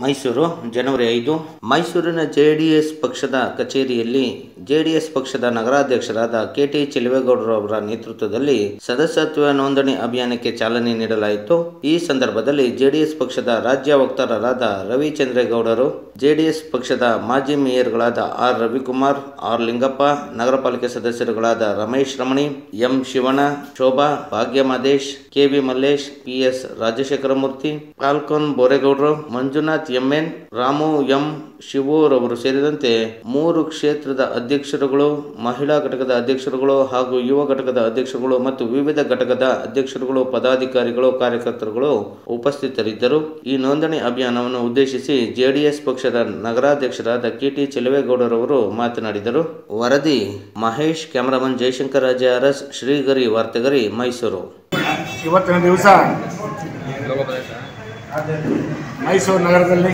ಮೈಸೂರು ಜನವರಿ ಐದು ಮೈಸೂರಿನ ಜೆಡಿಎಸ್ ಪಕ್ಷದ ಕಚೇರಿಯಲ್ಲಿ ಜೆಡಿಎಸ್ ಪಕ್ಷದ ನಗರಾಧ್ಯಕ್ಷರಾದ ಕೆಟಿ ಚೆಲುವೇಗೌಡರವರ ನೇತೃತ್ವದಲ್ಲಿ ಸದಸ್ಯತ್ವ ನೋಂದಣಿ ಅಭಿಯಾನಕ್ಕೆ ಚಾಲನೆ ನೀಡಲಾಯಿತು ಈ ಸಂದರ್ಭದಲ್ಲಿ ಜೆಡಿಎಸ್ ಪಕ್ಷದ ರಾಜ್ಯ ವಕ್ತಾರರಾದ ರವಿಚಂದ್ರೇಗೌಡರು ಜೆಡಿಎಸ್ ಪಕ್ಷದ ಮಾಜಿ ಮೇಯರ್ಗಳಾದ ಆರ್ ರವಿಕುಮಾರ್ ಆರ್ ಲಿಂಗಪ್ಪ ನಗರ ಪಾಲಿಕೆ ಸದಸ್ಯರುಗಳಾದ Ramesh Ramani M Shivanna Shobha Bhagya Mahadesh KV Mallesh PS Rajashekharamurthy ಪಾಲ್ಕೋನ್ ಬೋರೇಗೌಡರು ಮಂಜುನಾಥ್ ಎಂಎನ್ ರಾಮು ಎಂ ಶಿವೂರವರು ಸೇರಿದಂತೆ ಮೂರು ಕ್ಷೇತ್ರದ ಅಧ್ಯಕ್ಷರುಗಳು ಮಹಿಳಾ ಘಟಕದ ಅಧ್ಯಕ್ಷರುಗಳು ಹಾಗೂ ಯುವ ಘಟಕದ ಅಧ್ಯಕ್ಷರುಗಳು ಮತ್ತು ವಿವಿಧ ಘಟಕದ ಅಧ್ಯಕ್ಷರುಗಳು ಪದಾಧಿಕಾರಿಗಳು ಕಾರ್ಯಕರ್ತರುಗಳು ಉಪಸ್ಥಿತರಿದ್ದರು ಈ ನೋಂದಣಿ ಅಭಿಯಾನವನ್ನು ಉದ್ದೇಶಿಸಿ ಜೆಡಿಎಸ್ ಪಕ್ಷದ ನಗರಾಧ್ಯಕ್ಷರಾದ ಕೆಟಿ ಚೆಲುವೇಗೌಡರವರು ಮಾತನಾಡಿದರು ವರದಿ ಮಹೇಶ್ ಕ್ಯಾಮರಾಮನ್ ಜಯಶಂಕರ್ ರಾಜ ಅರಸ್ ಶ್ರೀಗರಿ ವಾರ್ತೆಗರಿ ಮೈಸೂರು ಇವತ್ತಿನ ದಿವಸ ಮೈಸೂರು ನಗರದಲ್ಲಿ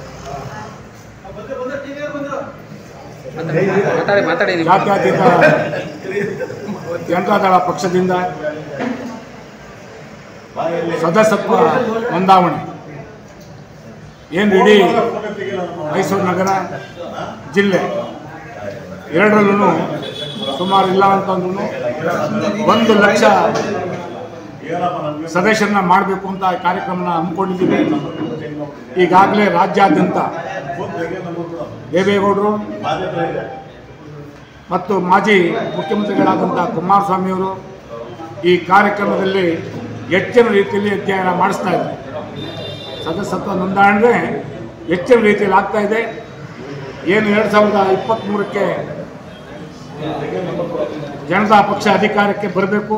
ಮಾತಾಡಿ ಮಾತಾಡಿ ನೀವು ಜಾತ್ಯತೀತ ಜನತಾದಳ ಪಕ್ಷದಿಂದ ಸದಸ್ಯತ್ವ ನೋಂದಾವಣೆ ಏನು ಇಡೀ ಮೈಸೂರು ನಗರ ಜಿಲ್ಲೆ ಎರಡರಲ್ಲೂ ಸುಮಾರು ಇಲ್ಲ ಅಂತಂದ್ರೂ ಒಂದು ಲಕ್ಷ ಸದಸ್ಯರನ್ನ ಮಾಡಬೇಕು ಅಂತ ಈ ಕಾರ್ಯಕ್ರಮನ ಹಮ್ಮಿಕೊಂಡಿದ್ದೀವಿ ಈಗಾಗಲೇ ರಾಜ್ಯಾದ್ಯಂತ ದೇವೇಗೌಡರು ಮತ್ತು ಮಾಜಿ ಮುಖ್ಯಮಂತ್ರಿಗಳಾದಂಥ ಕುಮಾರಸ್ವಾಮಿಯವರು ಈ ಕಾರ್ಯಕ್ರಮದಲ್ಲಿ ಹೆಚ್ಚಿನ ರೀತಿಯಲ್ಲಿ ಅಧ್ಯಯನ ಮಾಡಿಸ್ತಾ ಇದ್ದಾರೆ ಸದಸ್ಯತ್ವ ನೋಂದಣಿ ಹೆಚ್ಚಿನ ರೀತಿಯಲ್ಲಿ ಆಗ್ತಾ ಇದೆ ಏನು ಎರಡು ಸಾವಿರದ ಇಪ್ಪತ್ತ್ಮೂರಕ್ಕೆ ಜನತಾ ಪಕ್ಷ ಅಧಿಕಾರಕ್ಕೆ ಬರಬೇಕು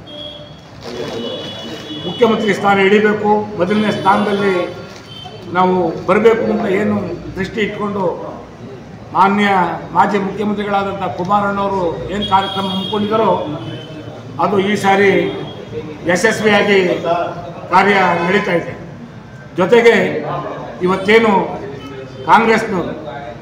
ಮುಖ್ಯಮಂತ್ರಿ ಸ್ಥಾನ ಹಿಡಿಬೇಕು ಮೊದಲನೇ ಸ್ಥಾನದಲ್ಲಿ ನಾವು ಬರಬೇಕು ಅಂತ ಏನು ದೃಷ್ಟಿ ಇಟ್ಕೊಂಡು ಮಾನ್ಯ ಮಾಜಿ ಮುಖ್ಯಮಂತ್ರಿಗಳಾದಂಥ ಕುಮಾರಣ್ಣವರು ಏನು ಕಾರ್ಯಕ್ರಮ ಹಮ್ಮಿಕೊಂಡಿದ್ದಾರೋ ಅದು ಈ ಸಾರಿ ಯಶಸ್ವಿಯಾಗಿ ಕಾರ್ಯ ನಡೀತಾ ಇದೆ ಜೊತೆಗೆ ಇವತ್ತೇನು ಕಾಂಗ್ರೆಸ್ನವರು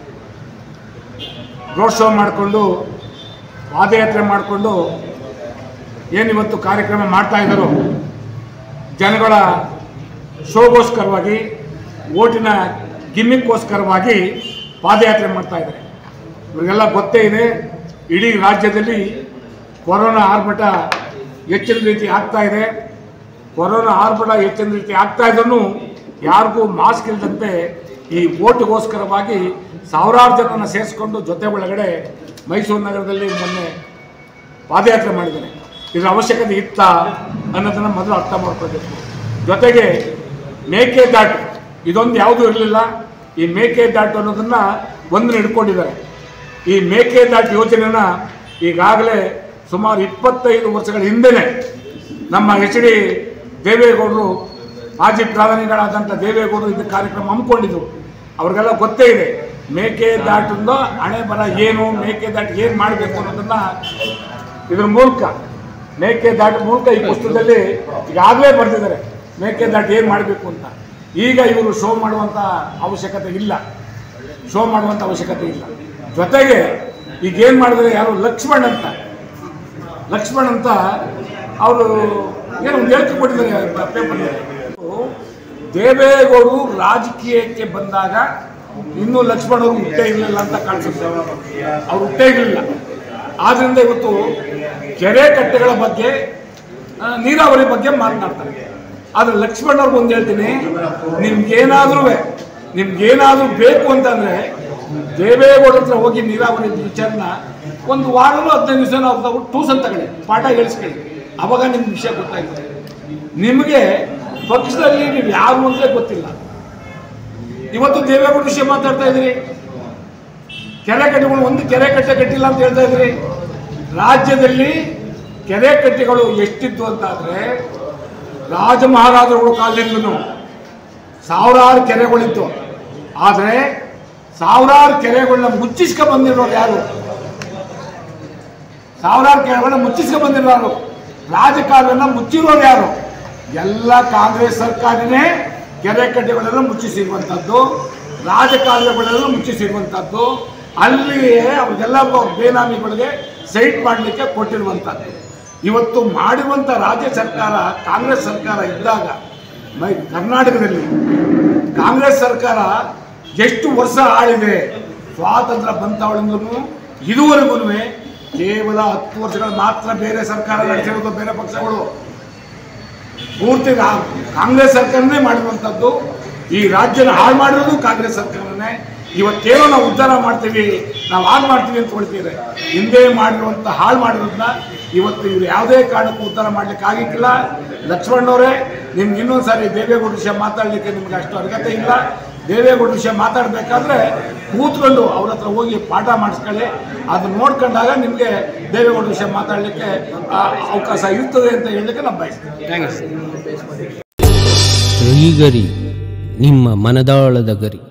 ರೋಡ್ ಶೋ ಮಾಡಿಕೊಂಡು ಪಾದಯಾತ್ರೆ ಮಾಡಿಕೊಂಡು ಏನಿವತ್ತು ಕಾರ್ಯಕ್ರಮ ಮಾಡ್ತಾ ಇದ್ದಾರೋ ಜನಗಳ ಶೋಗೋಸ್ಕರವಾಗಿ ಓಟಿನ ಗಿಮ್ಮಿಕ್ಕೋಸ್ಕರವಾಗಿ ಪಾದಯಾತ್ರೆ ಮಾಡ್ತಾ ಇದ್ದಾರೆ ಇವರಿಗೆಲ್ಲ ಗೊತ್ತೇ ಇದೆ ಇಡೀ ರಾಜ್ಯದಲ್ಲಿ ಕೊರೋನಾ ಆರ್ಭಟ ಹೆಚ್ಚಿನ ರೀತಿ ಆಗ್ತಾ ಇದೆ ಕೊರೋನಾ ಆರ್ಭಟ ಹೆಚ್ಚಿನ ರೀತಿ ಆಗ್ತಾ ಇದ್ರೂ ಯಾರಿಗೂ ಮಾಸ್ಕ್ ಇಲ್ಲದಂತೆ ಈ ಓಟಿಗೋಸ್ಕರವಾಗಿ ಸಾವಿರಾರು ಜನನ ಸೇರಿಸ್ಕೊಂಡು ಜೊತೆ ಒಳಗಡೆ ಮೈಸೂರು ನಗರದಲ್ಲಿ ಮೊನ್ನೆ ಪಾದಯಾತ್ರೆ ಮಾಡಿದ್ದಾರೆ ಇದರ ಅವಶ್ಯಕತೆ ಇತ್ತ ಅನ್ನೋದನ್ನು ಮೊದಲು ಅರ್ಥ ಮಾಡ್ಕೋಬೇಕು ಜೊತೆಗೆ ಮೇಕೆದಾಟು ಇದೊಂದು ಯಾವುದೂ ಇರಲಿಲ್ಲ ಈ ಮೇಕೆದಾಟು ಅನ್ನೋದನ್ನು ಒಂದು ಹಿಡ್ಕೊಂಡಿದ್ದಾರೆ ಈ ಮೇಕೆದಾಟು ಯೋಜನೆನ ಈಗಾಗಲೇ ಸುಮಾರು ಇಪ್ಪತ್ತೈದು ವರ್ಷಗಳ ಹಿಂದೆನೇ ನಮ್ಮ ಎಚ್ ಡಿ ದೇವೇಗೌಡರು ಮಾಜಿ ಪ್ರಧಾನಿಗಳಾದಂಥ ದೇವೇಗೌಡರು ಇದು ಕಾರ್ಯಕ್ರಮ ಹಮ್ಮಿಕೊಂಡಿದ್ರು ಅವ್ರಿಗೆಲ್ಲ ಗೊತ್ತೇ ಇದೆ ಮೇಕೆದಾಟಿಂದ ಹಣೆ ಬರ ಏನು ಮೇಕೆದಾಟು ಏನು ಮಾಡಬೇಕು ಅನ್ನೋದನ್ನ ಇದ್ರ ಮೂಲಕ ಮೇಕೆದಾಟು ಮೂಲಕ ಈ ಪುಸ್ತಕದಲ್ಲಿ ಈಗಾಗಲೇ ಬರೆದಿದ್ದಾರೆ ಮೇಕೆದಾಟು ಏನು ಮಾಡಬೇಕು ಅಂತ ಈಗ ಇವರು ಶೋ ಮಾಡುವಂಥ ಅವಶ್ಯಕತೆ ಇಲ್ಲ ಶೋ ಮಾಡುವಂಥ ಅವಶ್ಯಕತೆ ಇಲ್ಲ ಜೊತೆಗೆ ಈಗ ಏನು ಮಾಡಿದ್ರೆ ಯಾರು ಲಕ್ಷ್ಮಣ್ ಅಂತ ಲಕ್ಷ್ಮಣ್ ಅಂತ ಅವರು ಏನೋ ಒಂದು ಹೇಳಿಕೆ ಕೊಟ್ಟಿದ್ದಾರೆ ಪೇಪರ್ನಲ್ಲಿ ದೇವೇಗೌಡರು ರಾಜಕೀಯಕ್ಕೆ ಬಂದಾಗ ಇನ್ನೂ ಲಕ್ಷ್ಮಣ್ ಅವರು ಹುಟ್ಟೇ ಇರಲಿಲ್ಲ ಅಂತ ಕಾಣಿಸುತ್ತೆ ಅವ್ರು ಹುಟ್ಟೇ ಇರಲಿಲ್ಲ ಆದ್ರಿಂದ ಇವತ್ತು ಕೆರೆ ಕಟ್ಟೆಗಳ ಬಗ್ಗೆ ಆ, ನೀರಾವರಿ ಬಗ್ಗೆ ಮಾತನಾಡ್ತಾರೆ ಆದ್ರೆ ಲಕ್ಷ್ಮಣ್ ಅವ್ರಿಗೆ ಒಂದು ಹೇಳ್ತೀನಿ ನಿಮ್ಗೇನಾದ್ರೂ ನಿಮ್ಗೇನಾದ್ರೂ ಬೇಕು ಅಂತಂದ್ರೆ ದೇವೇಗೌಡ ಹತ್ರ ಹೋಗಿ ನೀರಾವರಿ ವಿಚಾರನ ಒಂದು ವಾರನೂ ಹದಿನೈದು ದಿವಸ ನಾವು ತಗೊಂಡು ಟ್ಯೂಷನ್ ತಗೊಳ್ಳಿ ಪಾಠ ಹೇಳಿಸ್ಕೊಳ್ಳಿ ಅವಾಗ ನಿಮ್ಗೆ ವಿಷಯ ಗೊತ್ತಾಗ್ತದೆ ನಿಮಗೆ ಪಕ್ಷದಲ್ಲಿ ನೀವು ಯಾರು ಅಂತಲೇ ಗೊತ್ತಿಲ್ಲ ಇವತ್ತು ದೇವೇಗೌಡ ವಿಷಯ ಮಾತಾಡ್ತಾ ಇದ್ದೀರಿ ಕೆರೆ ಕಟ್ಟೆಗಳು ಒಂದು ಕೆರೆ ಕಟ್ಟೆ ಕಟ್ಟಿಲ್ಲ ಅಂತ ಹೇಳ್ತಾ ಇದ್ರಿ ರಾಜ್ಯದಲ್ಲಿ ಕೆರೆ ಕಟ್ಟೆಗಳು ಎಷ್ಟಿತ್ತು ಅಂತಾದ್ರೆ ರಾಜ ಮಹಾರಾಜರುಗಳ ಕಾಲದಿಂದಲೂ ಸಾವಿರಾರು ಕೆರೆಗಳಿತ್ತು ಆದರೆ ಸಾವಿರಾರು ಕೆರೆಗಳನ್ನ ಮುಚ್ಚಿಸ್ಕೊ ಬಂದಿರೋರು ಯಾರು ಸಾವಿರಾರು ಕೆರೆಗಳನ್ನ ಮುಚ್ಚಿಸ್ಕೊ ಬಂದಿರೋರು ರಾಜಕಾರಣನ ಮುಚ್ಚಿರೋರು ಯಾರು ಎಲ್ಲ ಕಾಂಗ್ರೆಸ್ ಸರ್ಕಾರನೇ ಕೆರೆ ಕಟ್ಟೆಗಳೆಲ್ಲ ಮುಚ್ಚಿಸಿರುವಂಥದ್ದು ರಾಜಕಾಲುವೆಗಳೆಲ್ಲ ಮುಚ್ಚಿಸಿರುವಂಥದ್ದು ಅಲ್ಲಿಯೇ ಅವ್ರಿಗೆಲ್ಲ ಬೇನಾಮಿಗಳಿಗೆ ಸೈಟ್ ಮಾಡಲಿಕ್ಕೆ ಕೊಟ್ಟಿರುವಂಥದ್ದು ಇವತ್ತು ಮಾಡಿರುವಂಥ ರಾಜ್ಯ ಸರ್ಕಾರ ಕಾಂಗ್ರೆಸ್ ಸರ್ಕಾರ ಇದ್ದಾಗ ಮೈ ಕರ್ನಾಟಕದಲ್ಲಿ ಕಾಂಗ್ರೆಸ್ ಸರ್ಕಾರ ಎಷ್ಟು ವರ್ಷ ಆಳಿದೆ ಸ್ವಾತಂತ್ರ್ಯ ಬಂತವಳಿಂದಲೂ ಇದುವರೆಗೂ ಕೇವಲ ಹತ್ತು ವರ್ಷಗಳು ಮಾತ್ರ ಬೇರೆ ಸರ್ಕಾರ ನಡೆಸಿರೋದು ಬೇರೆ ಪಕ್ಷಗಳು ಪೂರ್ತಿ ರಾ- ಕಾಂಗ್ರೆಸ್ ಸರ್ಕಾರನೇ ಮಾಡಿರುವಂಥದ್ದು ಈ ರಾಜ್ಯನ ಹಾಳು ಮಾಡಿರೋದು ಕಾಂಗ್ರೆಸ್ ಸರ್ಕಾರನೇ ಇವತ್ತೇನೋ ನಾವು ಉದ್ಧಾರ ಮಾಡ್ತೀವಿ ನಾವು ಹಾಳು ಮಾಡ್ತೀವಿ ಅಂತ ಹೊಳ್ತೀವಿ ಹಿಂದೆ ಮಾಡಿರುವಂಥ ಹಾಳು ಮಾಡಿರೋದನ್ನ ಇವತ್ತು ಇವ್ರು ಯಾವುದೇ ಕಾರಣಕ್ಕೂ ಉದ್ಧಾರ ಮಾಡ್ಲಿಕ್ಕೆ ಆಗಿಕ್ಕಿಲ್ಲ ಲಕ್ಷ್ಮಣ್ಣವರೇ ನಿಮ್ಗೆ ಇನ್ನೊಂದು ಸಾರಿ ದೇವೇಗೌಡ ವಿಷಯ ಮಾತಾಡಲಿಕ್ಕೆ ನಿಮ್ಗೆ ಅಷ್ಟು ಅರ್ಹತೆ ಇಲ್ಲ ದೇವೇಗೌಡ ವಿಷಯ ಮಾತಾಡಬೇಕಾದ್ರೆ ಕೂತ್ಕೊಂಡು ಅವ್ರ ಹತ್ರ ಹೋಗಿ ಪಾಠ ಮಾಡಿಸ್ಕೊಳ್ಳಿ ಅದನ್ನ ನೋಡ್ಕೊಂಡಾಗ ನಿಮಗೆ ದೇವೇಗೌಡ ವಿಷಯ ಮಾತಾಡಲಿಕ್ಕೆ ಅವಕಾಶ ಇರ್ತದೆ ಅಂತ ಹೇಳಲಿಕ್ಕೆ ನಾನು ಬಯಸ್ತೀನಿ ಶ್ರೀಗರಿ ನಿಮ್ಮ ಮನದಾಳದ ಗರಿ